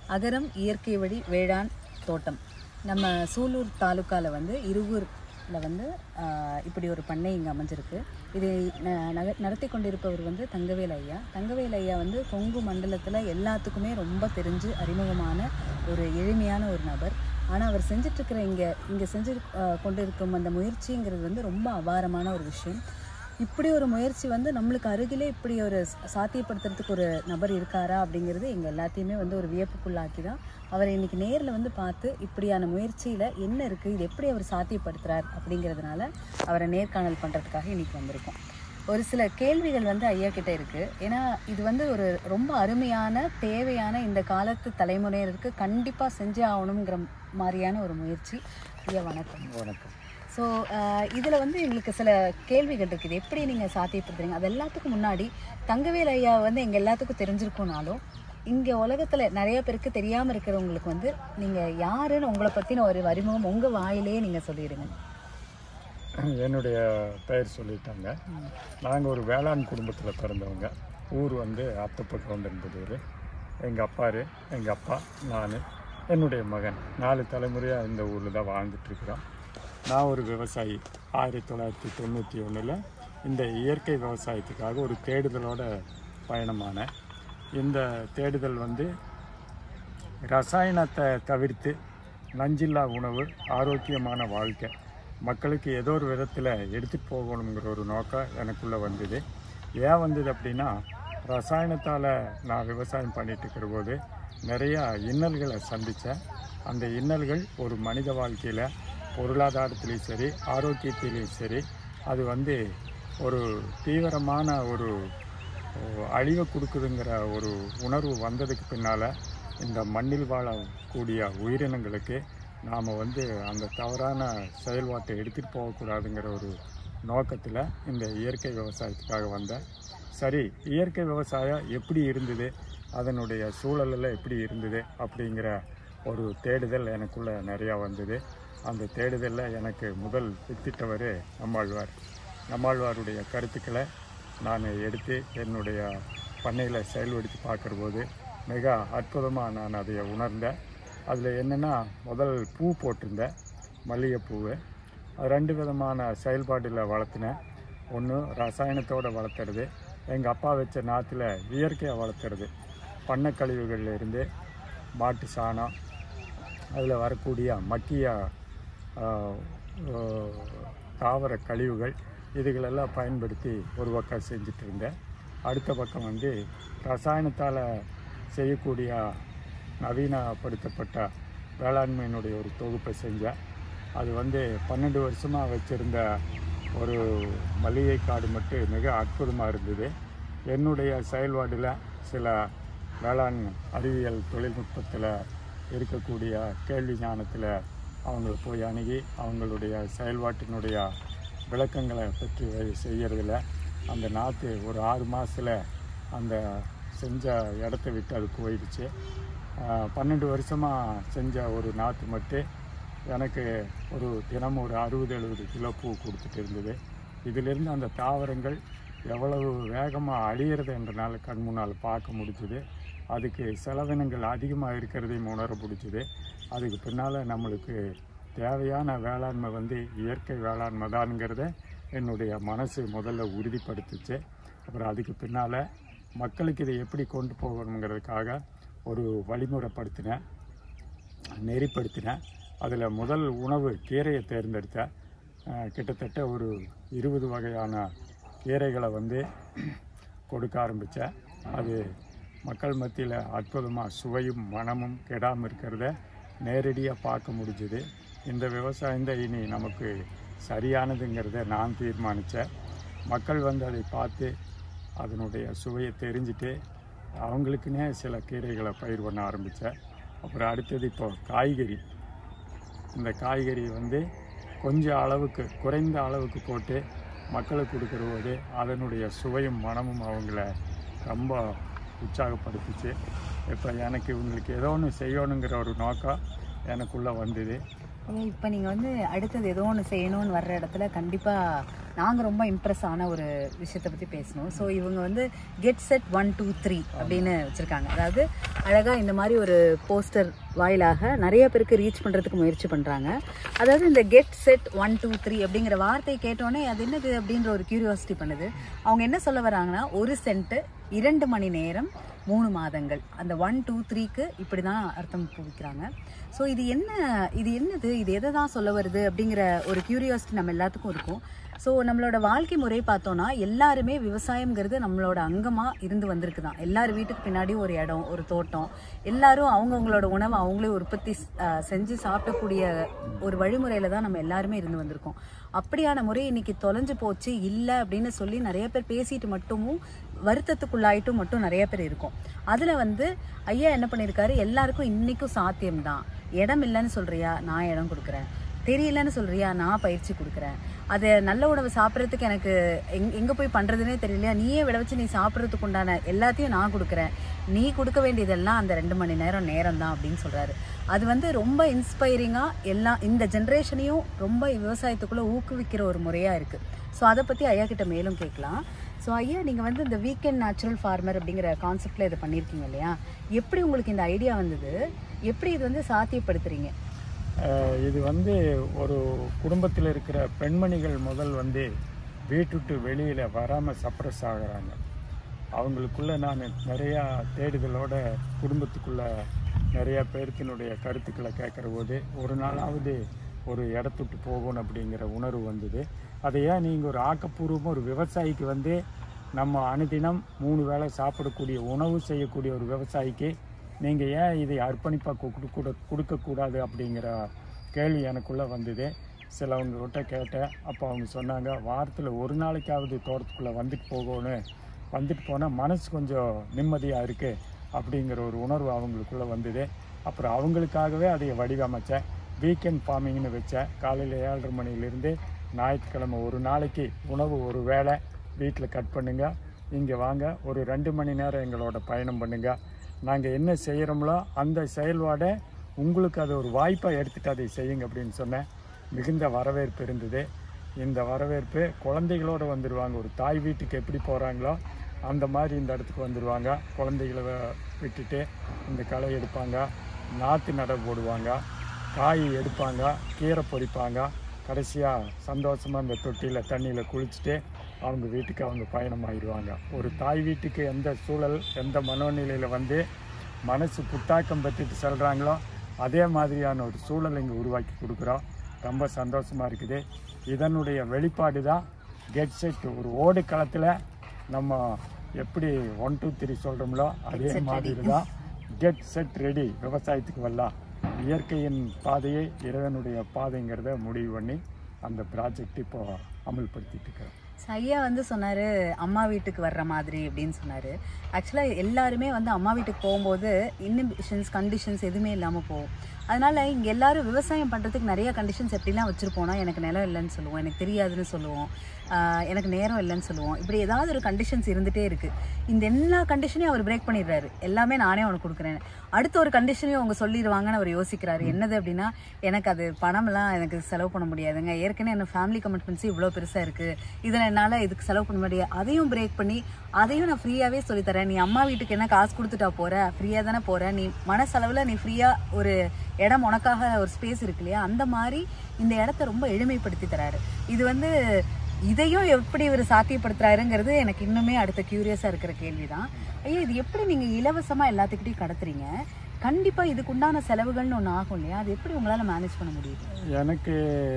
அகரம் இயற்கை வழி வேளாண் தோட்டம் நம்ம சூலூர் தாலுக்காவில் வந்து இருகூரில் வந்து ஆஹ், இப்படி ஒரு பண்ணை இங்கே அமைஞ்சிருக்கு இது ந- நக- நடத்தி கொண்டிருப்பவர் வந்து தங்கவேல் ஐயா தங்கவேல் ஐயா வந்து கொங்கு மண்டலத்தில் எல்லாத்துக்குமே ரொம்ப தெரிஞ்சு அறிமுகமான ஒரு எளிமையான ஒரு நபர் ஆனால் அவர் செஞ்சிட்ருக்கிற இங்கே இங்கே செஞ்சு ஆஹ், கொண்டிருக்கும் அந்த முயற்சிங்கிறது வந்து ரொம்ப அபாரமான ஒரு விஷயம் இப்படி ஒரு முயற்சி வந்து நம்மளுக்கு அருகிலே இப்படி ஒரு ச- சாத்தியப்படுத்துறதுக்கு ஒரு நபர் இருக்காரா அப்படிங்கிறது எங்கள் எல்லாத்தையுமே வந்து ஒரு வியப்புக்குள்ளாக்கி தான் அவரை இன்னைக்கு நேரில் வந்து பார்த்து இப்படியான முயற்சியில் என்ன இருக்குது இது எப்படி அவர் சாத்தியப்படுத்துகிறார் அப்படிங்கிறதுனால அவரை நேர்காணல் பண்ணுறதுக்காக இன்னைக்கு வந்திருக்கோம் ஒரு சில கேள்விகள் வந்து ஐயா கிட்ட இருக்கு ஏன்னா இது வந்து ஒரு ரொம்ப அருமையான தேவையான இந்த காலத்து தலைமுறையினருக்கு கண்டிப்பாக செஞ்சே ஆகணுங்கிற மாதிரியான ஒரு முயற்சி ஐயா வணக்கம் வணக்கம் ஸோ இதில் வந்து எங்களுக்கு சில கேள்விகள் இருக்குது எப்படி நீங்கள் சாத்தியப்படுத்துறீங்க அது எல்லாத்துக்கும் முன்னாடி தங்கவேல் ஐயா வந்து எங்கள் எல்லாத்துக்கும் தெரிஞ்சிருக்கும்னாலும் இங்கே உலகத்தில் நிறைய பேருக்கு தெரியாமல் இருக்கிறவங்களுக்கு வந்து நீங்கள் யாருன்னு உங்களை பற்றின ஒரு அறிமுகம் உங்கள் வாயிலே நீங்கள் சொல்லிடுங்க என்னுடைய பெயர் சொல்லிட்டாங்க நாங்கள் ஒரு வேளாண் குடும்பத்தில் பிறந்தவங்க ஊர் வந்து அத்தப்பட்டு என்பது எங்கள் அப்பாரு எங்கள் அப்பா நான் என்னுடைய மகன் நாலு தலைமுறையாக இந்த ஊரில் தான் வாழ்ந்துட்டுருக்குறோம் நான் ஒரு விவசாயி ஆயிரத்தி தொள்ளாயிரத்தி தொண்ணூற்றி ஒன்றில் இந்த இயற்கை விவசாயத்துக்காக ஒரு தேடுதலோட பயணமானேன் இந்த தேடுதல் வந்து ரசாயனத்தை தவிர்த்து நஞ்சில்லா உணவு ஆரோக்கியமான வாழ்க்கை மக்களுக்கு ஏதோ ஒரு விதத்தில் எடுத்துகிட்டு போகணுங்கிற ஒரு நோக்கம் எனக்குள்ளே வந்தது ஏன் வந்தது அப்படின்னா ரசாயனத்தால் நான் விவசாயம் பண்ணிட்டு இருக்கிற போது நிறையா இன்னல்களை சந்தித்தேன் அந்த இன்னல்கள் ஒரு மனித வாழ்க்கையில் பொருளாதாரத்திலையும் சரி ஆரோக்கியத்திலையும் சரி அது வந்து ஒரு தீவிரமான ஒரு அழிவை கொடுக்குதுங்கிற ஒரு உணர்வு வந்ததுக்கு பின்னால் இந்த மண்ணில் வாழக்கூடிய உயிரினங்களுக்கு நாம் வந்து அந்த தவறான செயல்பாட்டை எடுத்துகிட்டு போகக்கூடாதுங்கிற ஒரு நோக்கத்தில் இந்த இயற்கை விவசாயத்துக்காக வந்தேன் சரி இயற்கை விவசாயம் எப்படி இருந்தது அதனுடைய சூழலில் எப்படி இருந்தது அப்படிங்கிற ஒரு தேடுதல் எனக்குள்ளே நிறையா வந்தது அந்த தேடுதலில் எனக்கு முதல் வித்திட்டவர் நம்மாழ்வார் நம்மாழ்வாருடைய கருத்துக்களை நான் எடுத்து என்னுடைய பண்ணையில் செயல்படுத்தி பார்க்குற போது மிக அற்புதமாக நான் அதை உணர்ந்தேன் அதில் என்னென்னா முதல் பூ போட்டிருந்தேன் மல்லிகைப்பூவு அது ரெண்டு விதமான செயல்பாடில் வளர்த்தினேன் ஒன்று ரசாயனத்தோடு வளர்த்துறது எங்கள் அப்பா வச்ச நாற்றுல இயற்கையாக வளர்த்துறது பண்ணை கழிவுகள்ல இருந்து மாட்டு சாணம் அதில் வரக்கூடிய மக்கிய ஆஹ், ஆஹ், தாவர கழிவுகள் இதுகளெல்லாம் பயன்படுத்தி ஒரு பக்கம் செஞ்சுட்டு இருந்தேன் அடுத்த பக்கம் வந்து ரசாயனத்தால் செய்யக்கூடிய நவீனப்படுத்தப்பட்ட வேளாண்மையினுடைய ஒரு தொகுப்பை செஞ்சேன் அது வந்து பன்னெண்டு வருஷமாக வச்சுருந்த ஒரு மல்லிகை காடு மட்டும் மிக அற்புதமாக இருந்தது என்னுடைய செயல்பாடில் சில வேளாண் அறிவியல் தொழில்நுட்பத்தில் இருக்கக்கூடிய கேள்வி ஞானத்தில் அவங்கள போய் அணுகி அவங்களுடைய செயல்பாட்டினுடைய விளக்கங்களை பற்றி செய்கிறதுல அந்த நாற்று ஒரு ஆறு மாதத்தில் அந்த செஞ்ச இடத்த விட்டு அது போயிடுச்சு ஆஹ் பன்னெண்டு வருஷமாக செஞ்ச ஒரு நாற்று மட்டும் எனக்கு ஒரு தினமும் ஒரு அறுபது எழுபது கிலோ பூ கொடுத்துட்டு இருந்தது இதிலிருந்து அந்த தாவரங்கள் எவ்வளவு வேகமாக அழியிறது என்றனால கண் முன்னால் பார்க்க முடிஞ்சுது அதுக்கு செலவினங்கள் அதிகமாக இருக்கிறதையும் உணர முடிஞ்சுது அதுக்கு பின்னால் நம்மளுக்கு தேவையான வேளாண்மை வந்து இயற்கை வேளாண்மை தான்ங்கிறத என்னுடைய மனசு முதல்ல உறுதிப்படுத்துச்சு அப்புறம் அதுக்கு பின்னால் மக்களுக்கு இதை எப்படி கொண்டு போகணுங்கிறதுக்காக ஒரு வழிமுறைப்படுத்தினேன் நெறிப்படுத்தினேன் அதில் முதல் உணவு கீரையை தேர்ந்தெடுத்தேன் அஹ் கிட்டத்தட்ட ஒரு இருபது வகையான கீரைகளை வந்து கொடுக்க ஆரம்பித்தேன் அது மக்கள் மத்தியில் அற்புதமாக சுவையும் மனமும் கெடாமல் இருக்கிறத நேரடியாக பார்க்க முடிஞ்சுது இந்த விவசாயம் தான் இனி நமக்கு சரியானதுங்கிறத நான் தீர்மானித்தேன் மக்கள் வந்து அதை பார்த்து அதனுடைய சுவையை தெரிஞ்சுட்டு அவங்களுக்குன்னே சில கீரைகளை பயிர் பண்ண ஆரம்பித்தேன் அப்புறம் அடுத்தது இப்போ காய்கறி இந்த காய்கறி வந்து கொஞ்சம் அளவுக்கு குறைந்த அளவுக்கு போட்டு மக்களுக்கு கொடுக்குற போது அதனுடைய சுவையும் மனமும் அவங்கள ரொம்ப உற்சாகப்படுத்துச்சு இப்போ எனக்கு இவங்களுக்கு ஏதோ ஒன்று செய்யணுங்கிற ஒரு நோக்கம் எனக்குள்ளே வந்தது இப்போ நீங்கள் வந்து அடுத்தது ஏதோ ஒன்று செய்யணும்னு வர்ற இடத்துல கண்டிப்பாக நாங்கள் ரொம்ப இம்ப்ரெஸ் ஆன ஒரு விஷயத்தை பற்றி பேசணும் ஸோ இவங்க வந்து get set one two three அப்படின்னு வச்சுருக்காங்க அதாவது அழகாக இந்த மாதிரி ஒரு போஸ்டர் வாயிலாக நிறைய பேருக்கு ரீச் பண்ணுறதுக்கு முயற்சி பண்ணுறாங்க அதாவது இந்த get set one two three அப்படிங்கிற வார்த்தையை கேட்டோன்னே அது என்னது அப்படின்ற ஒரு கியூரியாசிட்டி பண்ணுது அவங்க என்ன சொல்ல வராங்கன்னா ஒரு சென்ட்டு இரண்டு மணி நேரம் மூணு மாதங்கள் அந்த ஒன் டூ த்ரீக்கு இப்படி தான் அர்த்தம் புவிக்கிறாங்க ஸோ இது என்ன இது என்னது இது எதை தான் சொல்ல வருது அப்படிங்கிற ஒரு கியூரியாசிட்டி நம்ம எல்லாத்துக்கும் இருக்கும் ஸோ நம்மளோட வாழ்க்கை முறை பார்த்தோன்னா எல்லாருமே விவசாயம்ங்கிறது நம்மளோட அங்கமாக இருந்து வந்திருக்கு தான் எல்லார் வீட்டுக்கு பின்னாடி ஒரு இடம் ஒரு தோட்டம் எல்லாரும் அவங்கவுங்களோட உணவை அவங்களே உற்பத்தி ஸ்- அஹ் செஞ்சு சாப்பிடக்கூடிய ஒரு வழிமுறையில் தான் நம்ம எல்லாருமே இருந்து வந்திருக்கோம் அப்படியான முறை இன்னைக்கு தொலைஞ்சு போச்சு இல்லை அப்படின்னு சொல்லி நிறைய பேர் பேசிட்டு மட்டுமும் வருத்தத்துக்குள்ளாயிட்டும் மட்டும் நிறைய பேர் இருக்கும் அதில் வந்து ஐயா என்ன பண்ணியிருக்காரு எல்லாருக்கும் இன்னைக்கும் சாத்தியம்தான் இடம் இல்லைன்னு சொல்றியா நான் இடம் கொடுக்குறேன் தெரியலன்னு சொல்றியா நான் பயிற்சி கொடுக்குறேன் அதை நல்ல உணவு சாப்பிட்றதுக்கு எனக்கு எங் எங்கே போய் பண்ணுறதுனே தெரியலையா நீயே விட வச்சு நீ சாப்பிட்றதுக்கு உண்டான எல்லாத்தையும் நான் கொடுக்குறேன் நீ கொடுக்க வேண்டியதெல்லாம் அந்த ரெண்டு மணி நேரம் நேரம் தான் அப்படின்னு சொல்கிறாரு அது வந்து ரொம்ப இன்ஸ்பைரிங்காக எல்லா இந்த ஜென்ரேஷனையும் ரொம்ப விவசாயத்துக்குள்ளே ஊக்குவிக்கிற ஒரு முறையாக இருக்குது ஸோ அதை பற்றி ஐயா கிட்ட மேலும் கேட்கலாம் ஸோ ஐயா நீங்கள் வந்து இந்த வீக்கெண்ட் நேச்சுரல் ஃபார்மர் அப்படிங்கிற கான்செப்டில் இதை பண்ணியிருக்கீங்க இல்லையா எப்படி உங்களுக்கு இந்த ஐடியா வந்தது எப்படி இது வந்து சாத்தியப்படுத்துறீங்க அஹ் இது வந்து ஒரு குடும்பத்தில் இருக்கிற பெண்மணிகள் முதல் வந்து வீட்டுட்டு வெளியில் வராமல் சப்ரஸ் ஆகுறாங்க அவங்களுக்குள்ள நான் நிறையா தேடுதலோட குடும்பத்துக்குள்ள நிறையா பேர்த்தினுடைய கருத்துக்களை கேட்குற போது ஒரு நாளாவது ஒரு இடத்துட்டு போகணும் அப்படிங்கிற உணர்வு வந்தது அதை ஏன் நீங்கள் ஒரு ஆக்கப்பூர்வமாக ஒரு விவசாயிக்கு வந்து நம்ம அனுதினம் மூணு வேளை சாப்பிடக்கூடிய உணவு செய்யக்கூடிய ஒரு விவசாயிக்கு நீங்கள் ஏன் இதை அர்ப்பணிப்பாக கொடுக்க கொடுக்கக்கூடாது அப்படிங்கிற கேள்வி எனக்குள்ளே வந்தது சிலவங்க கிட்ட கேட்டேன் அப்போ அவங்க சொன்னாங்க வாரத்தில் ஒரு நாளைக்காவது தோட்டத்துக்குள்ளே வந்துட்டு போகணும் வந்துட்டு போனால் மனசு கொஞ்சம் நிம்மதியாக இருக்குது அப்படிங்கிற ஒரு உணர்வு அவங்களுக்குள்ளே வந்தது அப்புறம் அவங்களுக்காகவே அதை வடிவமைச்சேன் வீக்கெண்ட் ஃபார்மிங்னு வச்சேன் காலையில் ஏழரை மணிலேருந்து ஞாயிற்றுக்கிழமை ஒரு நாளைக்கு உணவு ஒரு வேளை வீட்டில் கட் பண்ணுங்க இங்கே வாங்க ஒரு ரெண்டு மணி நேரம் எங்களோட பயணம் பண்ணுங்க நாங்கள் என்ன செய்கிறோமோ அந்த செயல்பாடை உங்களுக்கு அது ஒரு வாய்ப்பாக எடுத்துகிட்டு அதை செய்யுங்க அப்படின்னு சொன்னேன் மிகுந்த வரவேற்பு இருந்தது இந்த வரவேற்பு குழந்தைகளோடு வந்துடுவாங்க ஒரு தாய் வீட்டுக்கு எப்படி போகிறாங்களோ அந்த மாதிரி இந்த இடத்துக்கு வந்துடுவாங்க குழந்தைகளை வ- விட்டுட்டு இந்த களை எடுப்பாங்க நாற்று நட போடுவாங்க காய் எடுப்பாங்க கீரை பொறிப்பாங்க கடைசியாக சந்தோஷமாக இந்த தொட்டியில் தண்ணியில் குளிச்சுட்டு அவங்க வீட்டுக்கு அவங்க பயணமாகிடுவாங்க ஒரு தாய் வீட்டுக்கு எந்த சூழல் எந்த மனோநிலையில் வந்து மனசு புத்தாக்கம் பெற்றுட்டு செல்கிறாங்களோ அதே மாதிரியான ஒரு சூழல் இங்கே உருவாக்கி கொடுக்குறோம் ரொம்ப சந்தோஷமாக இருக்குது இதனுடைய வெளிப்பாடு தான் கெட் செட் ஒரு ஓடு களத்தில் நம்ம எப்படி ஒன் டூ த்ரீ சொல்கிறோம்லோ அதே மாதிரி தான் கெட் செட் ரெடி விவசாயத்துக்கு வரலாம் இயற்கையின் பாதையை இறைவனுடைய பாதைங்கிறத முடிவு பண்ணி அந்த ப்ராஜெக்ட் இப்போ அமல்படுத்திட்டு இருக்கிறோம் So, ஐயா வந்து சொன்னார் அம்மா வீட்டுக்கு வர்ற மாதிரி அப்படின்னு சொன்னார் ஆக்சுவலாக எல்லாருமே வந்து அம்மா வீட்டுக்கு போகும்போது இன்னிபிஷன்ஸ் கண்டிஷன்ஸ் எதுவுமே இல்லாமல் போகும் அதனால இங்கே எல்லாரும் விவசாயம் பண்ணுறதுக்கு நிறைய கண்டிஷன்ஸ் எப்படிலாம் வச்சுருப்போம்னா எனக்கு நிலம் இல்லைன்னு சொல்லுவோம் எனக்கு தெரியாதுன்னு சொல்லுவோம் ஆஹ் எனக்கு நேரம் இல்லைன்னு சொல்லுவோம் இப்படி ஏதாவது ஒரு கண்டிஷன்ஸ் இருந்துகிட்டே இருக்குது இந்த எல்லா கண்டிஷனையும் அவர் பிரேக் பண்ணிடுறாரு எல்லாமே நானே உனக்கு கொடுக்குறேன் அடுத்த ஒரு கண்டிஷனையும் அவங்க சொல்லிடுவாங்கன்னு அவர் யோசிக்கிறாரு என்னது அப்படின்னா எனக்கு அது பணம்லாம் எனக்கு செலவு பண்ண முடியாதுங்க ஏற்கனவே என்ன ஃபேமிலி கமிட்மெண்ட்ஸ் இவ்வளோ பெருசாக இருக்குது இதில் என்னால் இதுக்கு செலவு பண்ண முடியாது அதையும் பிரேக் பண்ணி அதையும் நான் ஃப்ரீயாகவே சொல்லித்தரேன் நீ அம்மா வீட்டுக்கு என்ன காசு கொடுத்துட்டா போற ஃப்ரீயாக தானே போற நீ மனசளவில் நீ ஃப்ரீயாக ஒரு இடம் உனக்காக ஒரு ஸ்பேஸ் இருக்கு இல்லையா அந்த மாதிரி இந்த இடத்த ரொம்ப எளிமைப்படுத்தி தராரு இது வந்து இதையும் எப்படி இவர் சாத்தியப்படுத்துறாருங்கிறது எனக்கு இன்னுமே அடுத்த கியூரியஸாக இருக்கிற கேள்வி தான் ஐயா இது எப்படி நீங்கள் இலவசமாக எல்லாத்துக்கிட்டையும் கடத்துறீங்க கண்டிப்பாக இதுக்குண்டான செலவுகள்னு ஒன்று ஆகும் இல்லையா அது எப்படி உங்களால் மேனேஜ் பண்ண முடியுது எனக்கு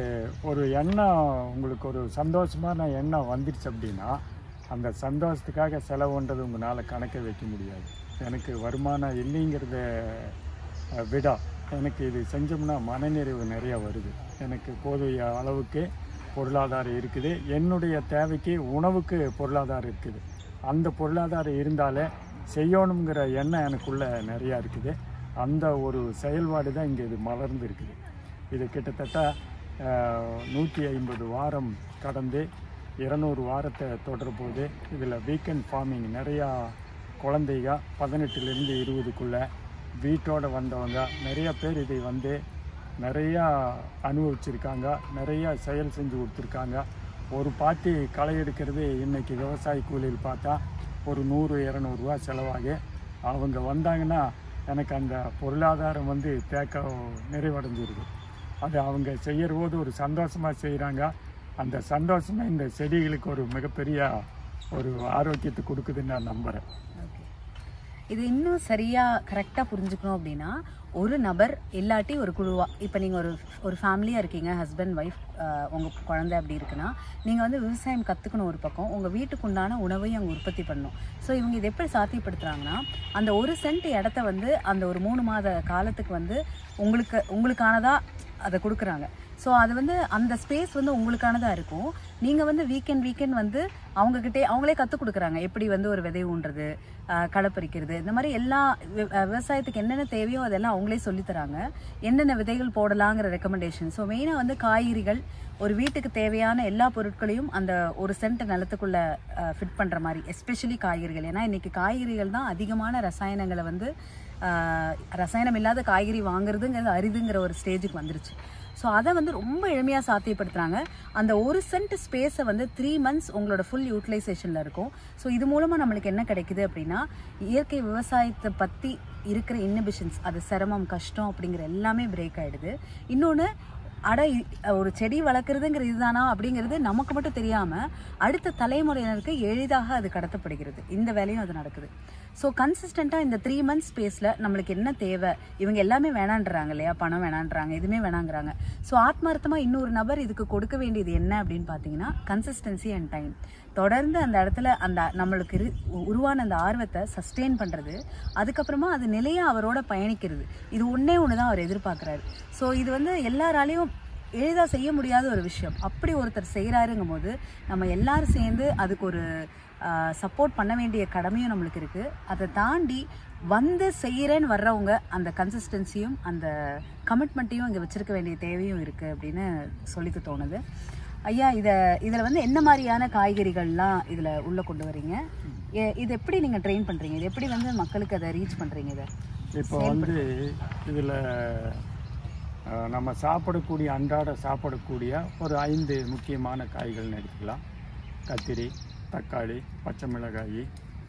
ஒரு எண்ணம் உங்களுக்கு ஒரு சந்தோஷமான எண்ணம் வந்துடுச்சு அப்படின்னா அந்த சந்தோஷத்துக்காக செலவுன்றது உங்களால் கணக்க வைக்க முடியாது எனக்கு வருமானம் இல்லைங்கிறத அஹ், விட எனக்கு இது செஞ்சோம்னா மனநிறைவு நிறைய வருது எனக்கு போதிய அளவுக்கு பொருளாதாரம் இருக்குது என்னுடைய தேவைக்கு உணவுக்கு பொருளாதாரம் இருக்குது அந்த பொருளாதாரம் இருந்தாலே செய்யணுங்கிற எண்ணம் எனக்குள்ள நிறையா இருக்குது அந்த ஒரு செயல்பாடு தான் இங்கே இது மலர்ந்து இருக்குது இது கிட்டத்தட்ட நூற்றி ஐம்பது வாரம் கடந்து இருநூறு வாரத்தை தொடர போது இதில் வீக்கெண்ட் ஃபார்மிங் நிறையா குழந்தைங்க பதினெட்டுலேருந்து இருபதுக்குள்ளே வீட்டோட வந்தவங்க நிறைய பேர் இதை வந்து நிறையா அனுபவிச்சிருக்காங்க நிறையா செயல் செஞ்சு கொடுத்துருக்காங்க ஒரு பாத்தி களை எடுக்கிறது இன்னைக்கு விவசாய கூலியில் பார்த்தா ஒரு நூறு இரநூறுவா செலவாகி அவங்க வந்தாங்கன்னா எனக்கு அந்த பொருளாதாரம் வந்து தேக்க நிறைவடைஞ்சிருது அது அவங்க செய்கிற போது ஒரு சந்தோஷமாக செய்கிறாங்க அந்த சந்தோஷமே இந்த செடிகளுக்கு ஒரு மிகப்பெரிய ஒரு ஆரோக்கியத்தை கொடுக்குதுன்னு நான் நம்புகிறேன் ஓகே இது இன்னும் சரியா கரெக்டாக புரிஞ்சுக்கணும் அப்படின்னா ஒரு நபர் இல்லாட்டி ஒரு குழுவா இப்போ நீங்கள் ஒரு ஒரு ஃபேமிலியாக இருக்கீங்க ஹஸ்பண்ட் ஒய்ஃப் உங்கள் குழந்தை அப்படி இருக்குன்னா நீங்கள் வந்து விவசாயம் கற்றுக்கணும் ஒரு பக்கம் உங்கள் வீட்டுக்கு உண்டான உணவையும் அங்கே உற்பத்தி பண்ணணும் ஸோ இவங்க இதை எப்படி சாத்தியப்படுத்துகிறாங்கன்னா அந்த ஒரு சென்ட் இடத்த வந்து அந்த ஒரு மூணு மாத காலத்துக்கு வந்து உங்களுக்கு உங்களுக்கானதா அதை கொடுக்குறாங்க ஸோ அது வந்து அந்த ஸ்பேஸ் வந்து உங்களுக்கானதாக இருக்கும் நீங்கள் வந்து வீக்கெண்ட் வீக்கெண்ட் வந்து அவங்கக்கிட்டே அவங்களே கற்றுக் கொடுக்குறாங்க எப்படி வந்து ஒரு விதை ஊன்றது ஆஹ் களை பறிக்கிறது இந்த மாதிரி எல்லா வி- அஹ் விவசாயத்துக்கு என்னென்ன தேவையோ அதெல்லாம் அவங்களே சொல்லித் தராங்க என்னென்ன விதைகள் போடலாங்கிற ரெக்கமெண்டேஷன் ஸோ மெயினாக வந்து காய்கறிகள் ஒரு வீட்டுக்கு தேவையான எல்லா பொருட்களையும் அந்த ஒரு சென்ட் நிலத்துக்குள்ள ஃபிட் பண்ணுற மாதிரி எஸ்பெஷலி காய்கறிகள் ஏன்னா இன்னைக்கு காய்கறிகள் தான் அதிகமான ரசாயனங்களை வந்து ஆஹ் ரசாயனம் இல்லாத காய்கறி வாங்குறதுங்கிறது அரிதுங்கிற ஒரு ஸ்டேஜுக்கு வந்துருச்சு ஸோ அதை வந்து ரொம்ப எளிமையாக சாத்தியப்படுத்துகிறாங்க அந்த ஒரு சென்ட் ஸ்பேஸை வந்து த்ரீ மந்த்ஸ் உங்களோட ஃபுல் யூட்டிலைசேஷனில் இருக்கும் ஸோ இது மூலமாக நம்மளுக்கு என்ன கிடைக்குது அப்படின்னா இயற்கை விவசாயத்தை பற்றி இருக்கிற இன்னிபிஷன்ஸ் அது சிரமம் கஷ்டம் அப்படிங்கிற எல்லாமே பிரேக் ஆகிடுது இன்னொன்று அட இ- ஒரு செடி வளர்க்குறதுங்கிறது இதுதானா அப்படிங்கிறது நமக்கு மட்டும் தெரியாமல் அடுத்த தலைமுறையினருக்கு எளிதாக அது கடத்தப்படுகிறது இந்த வேலையும் அது நடக்குது ஸோ கன்சிஸ்டண்ட்டாக இந்த த்ரீ மந்த்ஸ் ஸ்பேஸில் நம்மளுக்கு என்ன தேவை இவங்க எல்லாமே வேணான்றாங்க இல்லையா பணம் வேணான்றாங்க எதுவுமே வேணாங்கிறாங்க ஸோ ஆத்மார்த்தமாக இன்னொரு நபர் இதுக்கு கொடுக்க வேண்டியது என்ன அப்படின்னு பார்த்தீங்கன்னா கன்சிஸ்டன்சி அண்ட் டைம் தொடர்ந்து அந்த இடத்துல அந்த நம்மளுக்கு இரு- உருவான அந்த ஆர்வத்தை சஸ்டெயின் பண்ணுறது அதுக்கப்புறமா அது நிலையாக அவரோட பயணிக்கிறது இது ஒன்றே ஒன்று தான் அவர் எதிர்பார்க்குறாரு ஸோ இது வந்து எல்லாராலையும் எளிதாக செய்ய முடியாத ஒரு விஷயம் அப்படி ஒருத்தர் செய்கிறாருங்கும் போது நம்ம எல்லாரும் சேர்ந்து அதுக்கு ஒரு சப்போர்ட் பண்ண வேண்டிய கடமையும் நம்மளுக்கு இருக்குது அதை தாண்டி வந்து செய்கிறேன்னு வர்றவங்க அந்த கன்சிஸ்டன்சியும் அந்த கமிட்மெண்ட்டையும் இங்கே வச்சிருக்க வேண்டிய தேவையும் இருக்குது அப்படின்னு சொல்லிக்க தோணுது ஐயா இதை இதில் வந்து என்ன மாதிரியான காய்கறிகள்லாம் இதில் உள்ளே கொண்டு வரீங்க எ- இது எப்படி நீங்கள் ட்ரெயின் பண்ணுறீங்க இது எப்படி வந்து மக்களுக்கு அதை ரீச் பண்ணுறீங்க இதை இப்போ வந்து இதில் நம்ம சாப்பிடக்கூடிய அன்றாட சாப்பிடக்கூடிய ஒரு ஐந்து முக்கியமான காய்கள்னு எடுத்துக்கலாம் கத்திரி தக்காளி பச்சை மிளகாய்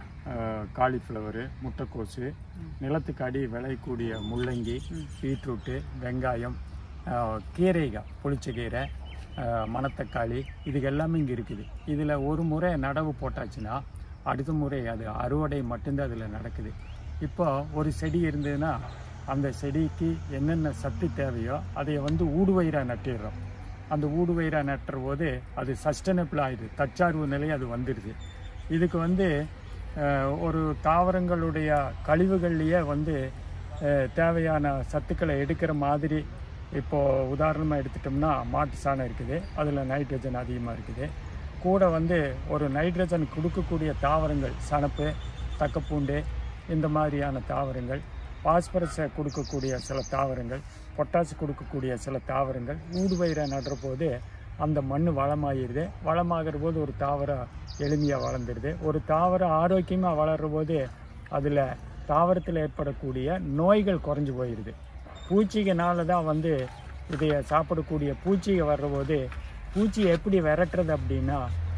காலிஃப்ளவரு முட்டைக்கோசு நிலத்துக்கு அடி விளையக்கூடிய முள்ளங்கி பீட்ரூட்டு வெங்காயம் அஹ், கீரைகள் புளிச்சக்கீரை அஹ், மணத்தக்காளி இது எல்லாமே இங்கே இருக்குது இதில் ஒரு முறை நடவு போட்டாச்சுன்னா அடுத்த முறை அது அறுவடை மட்டும்தான் அதில் நடக்குது இப்போ ஒரு செடி இருந்ததுன்னா அந்த செடிக்கு என்னென்ன சத்து தேவையோ அதை வந்து ஊடுவயிறாக நட்டிடுறோம் அந்த ஊடுவயிறாக நட்டுற போது அது சஸ்டைனபிள் ஆயிடுது தற்சார்பு நிலை அது வந்துடுது இதுக்கு வந்து அஹ், ஒரு தாவரங்களுடைய கழிவுகள்லேயே வந்து அஹ், தேவையான சத்துக்களை எடுக்கிற மாதிரி இப்போது உதாரணமாக எடுத்துட்டோம்னா மாட்டு சாணம் இருக்குது அதில் நைட்ரஜன் அதிகமாக இருக்குது கூட வந்து ஒரு நைட்ரஜன் கொடுக்கக்கூடிய தாவரங்கள் சணப்பு தக்கப்பூண்டு இந்த மாதிரியான தாவரங்கள் பாஸ்பரஸை கொடுக்கக்கூடிய சில தாவரங்கள் பொட்டாசு கொடுக்கக்கூடிய சில தாவரங்கள் ஊடுபயிரை நடுற போது அந்த மண் வளமாகிடுது வளமாகிற போது ஒரு தாவரம் எளிமையாக வளர்ந்துடுது ஒரு தாவரம் ஆரோக்கியமாக வளர்ற போது அதில் தாவரத்தில் ஏற்படக்கூடிய நோய்கள் குறைஞ்சு போயிடுது பூச்சிகனால தான் வந்து இதைய சாப்பிடக்கூடிய பூச்சிகை வர்றபோது பூச்சியை எப்படி விரட்டுறது அப்படின்னா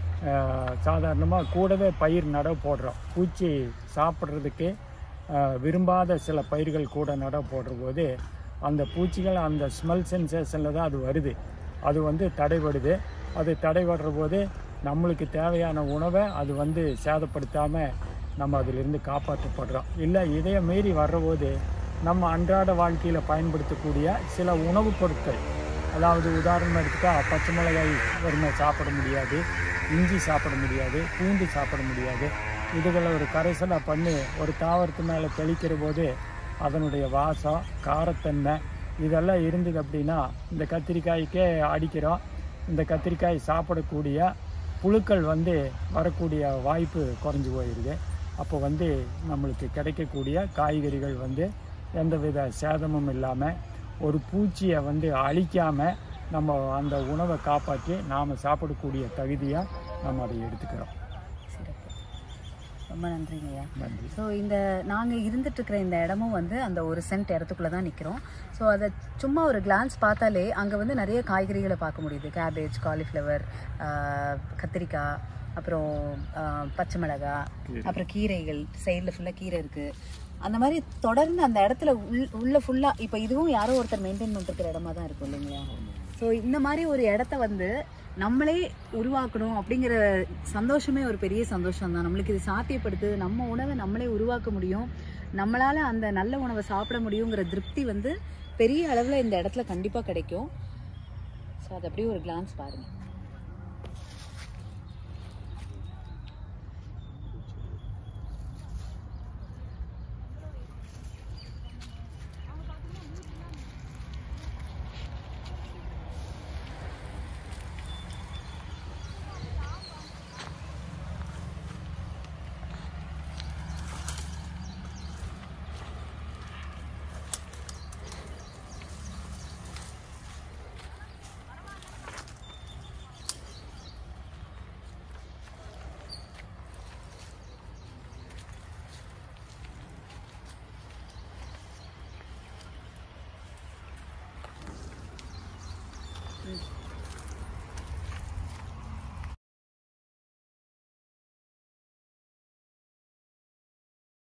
சாதாரணமாக கூடவே பயிர் நடவு போடுறோம் பூச்சி சாப்பிட்றதுக்கு ஆஹ், விரும்பாத சில பயிர்கள் கூட நடவு போடுற போது அந்த பூச்சிகள் அந்த ஸ்மெல் சென்சேஷனில் தான் அது வருது அது வந்து தடைபடுது அது தடைபடுற போது நம்மளுக்கு தேவையான உணவை அது வந்து சேதப்படுத்தாமல் நம்ம அதிலிருந்து காப்பாற்றப்படுறோம் இல்லை இதைய மீறி வர்றபோது நம்ம அன்றாட வாழ்க்கையில் பயன்படுத்தக்கூடிய சில உணவுப் பொருட்கள் அதாவது உதாரணம் எடுத்துட்டா பச்சை மிளகாய் வெறுமை சாப்பிட முடியாது இஞ்சி சாப்பிட முடியாது பூண்டு சாப்பிட முடியாது இதுகளை ஒரு கரைசலாக பண்ணி ஒரு தாவரத்து மேலே தெளிக்கிற போது அதனுடைய வாசம் காரத்தன்மை இதெல்லாம் இருந்தது அப்படின்னா இந்த கத்திரிக்காய்க்கே அடிக்கிறோம் இந்த கத்திரிக்காய் சாப்பிடக்கூடிய புழுக்கள் வந்து வரக்கூடிய வாய்ப்பு குறைஞ்சி போயிடுது அப்போ வந்து நம்மளுக்கு கிடைக்கக்கூடிய காய்கறிகள் வந்து எந்தவித சேதமும் இல்லாமல் ஒரு பூச்சியை வந்து அழிக்காமல் நம்ம அந்த உணவை காப்பாற்றி நாம் சாப்பிடக்கூடிய தகுதியாக நம்ம அதை எடுத்துக்கிறோம் சிறப்பு ரொம்ப நன்றிங்கய்யா நன்றி ஸோ இந்த நாங்கள் இருந்துட்டு இருக்கிற இந்த இடமும் வந்து அந்த ஒரு சென்ட் இடத்துக்குள்ளே தான் நிற்கிறோம் ஸோ அதை சும்மா ஒரு கிளான்ஸ் பார்த்தாலே அங்கே வந்து நிறைய காய்கறிகளை பார்க்க முடியுது கேபேஜ் காலிஃப்ளவர் கத்திரிக்காய் அப்புறம் ஆஹ், பச்சை மிளகாய் அப்புறம் கீரைகள் சைடில் ஃபுல்லாக கீரை இருக்குது அந்த மாதிரி தொடர்ந்து அந்த இடத்துல உள் உள்ள ஃபுல்லாக இப்போ இதுவும் யாரோ ஒருத்தர் மெயின்டைன் பண்ணிருக்கிற இடமா தான் இருக்கும் இல்லைங்களா ஸோ இந்த மாதிரி ஒரு இடத்த வந்து நம்மளே உருவாக்கணும் அப்படிங்கிற சந்தோஷமே ஒரு பெரிய சந்தோஷம் தான் நம்மளுக்கு இது சாத்தியப்படுத்து நம்ம உணவை நம்மளே உருவாக்க முடியும் நம்மளால அந்த நல்ல உணவை சாப்பிட முடியுங்கிற திருப்தி வந்து பெரிய அளவில் இந்த இடத்துல கண்டிப்பாக கிடைக்கும் ஸோ அது அப்படியே ஒரு கிளான்ஸ் பாருங்க ம்